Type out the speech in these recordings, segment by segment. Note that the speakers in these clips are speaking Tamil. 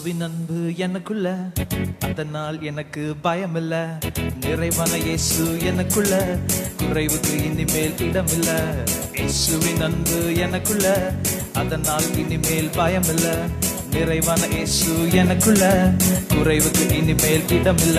இயேசுவின் அன்பு எனக்குள்ள அதனால் எனக்கு பயமில்ல நிறைவான இயேசு எனக்குள்ள குறைவுக்கு இனிமேல் இடமில்ல இயேசுவின் அன்பு எனக்குள்ள அதனால் இனிமேல் பயமில்ல நிறைவான இயேசு எனக்குள்ள குறைவுக்கு இனிமேல் இடமில்ல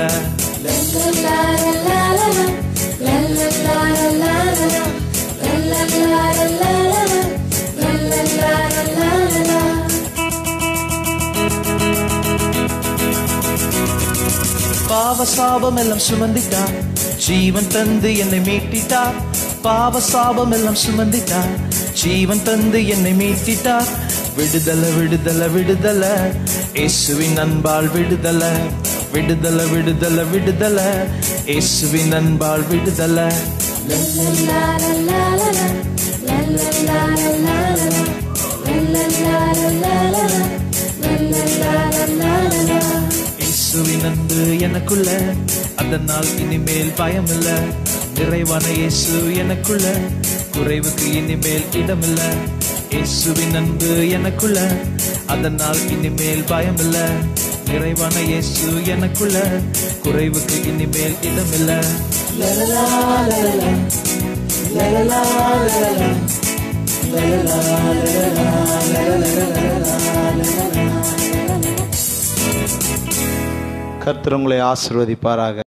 பாவ சாபம் எல்லாம் சுமந்திட்டார் ஜீவன் தந்து என்னை மீட்டிட்டார் பாவ சாபம் எல்லாம் சுமந்திட்டார் ஜீவன் தந்து என்னை மீட்டிட்டார் விடுதல விடுதல விடுதல இயேசுவின் அன்பால் விடுதல விடுதல விடுதல விடுதல இயேசுவின் அன்பால் விடுதல இயேசுவின் அன்பு எனக்குள்ள அதனால் இனிமேல் பயமில்ல நிறைவான இயேசு எனக்குள்ள குறைவுக்கு இனிமேல் இடமில்ல இயேசுவின் அன்பு எனக்குள்ள அதனால் இனிமேல் பயமில்ல நிறைவான இயேசு எனக்குள்ள குறைவுக்கு இனிமேல் இடமில்ல லலலா, லலலா, லலலா, லலலா, லலலா, லலலா, லலலா, லலலா. கர்த்தர் உங்களை ஆசிர்வதிப்பாராக